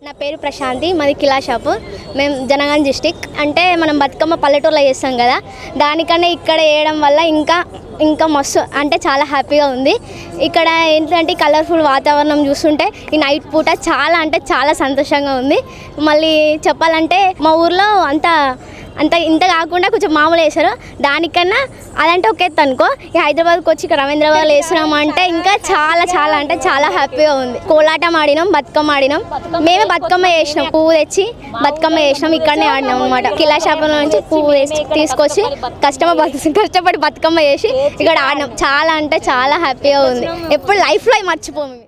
నా పేరు ప్రశాంతి మాది కిలాషాపూర్ మేము జనగాం డిస్టిక్ అంటే మనం బతుకమ్మ పల్లెటూరులో చేస్తాం కదా దానికన్నా ఇక్కడ వేయడం వల్ల ఇంకా ఇంకా మస్తు అంటే చాలా హ్యాపీగా ఉంది ఇక్కడ ఏంటంటే కలర్ఫుల్ వాతావరణం చూస్తుంటే ఈ నైట్ పూట చాలా అంటే చాలా సంతోషంగా ఉంది మళ్ళీ చెప్పాలంటే మా ఊర్లో అంత అంత ఇంత కాకుండా కొంచెం మామూలు వేసారు దానికన్నా అదంటే ఒక ఎత్తు అనుకో ఈ హైదరాబాద్కి వచ్చి ఇక్కడ రవీంద్రబాద్ వేసినాం అంటే ఇంకా చాలా చాలా అంటే చాలా హ్యాపీగా ఉంది కోలాటం ఆడినాం బతుకమ్మ ఆడినాం మేమే బతుకమ్మ చేసినాం పువ్వు తెచ్చి బతుకమ్మ చేసినాం ఇక్కడనే ఆడినాం అనమాట కిలా షాపుల నుంచి పువ్వు తెచ్చి తీసుకొచ్చి కష్టమ కష్టపడి బతుకమ్మ చేసి ఇక్కడ ఆడినాం చాలా అంటే చాలా హ్యాపీగా ఉంది ఎప్పుడు లైఫ్లో మర్చిపోము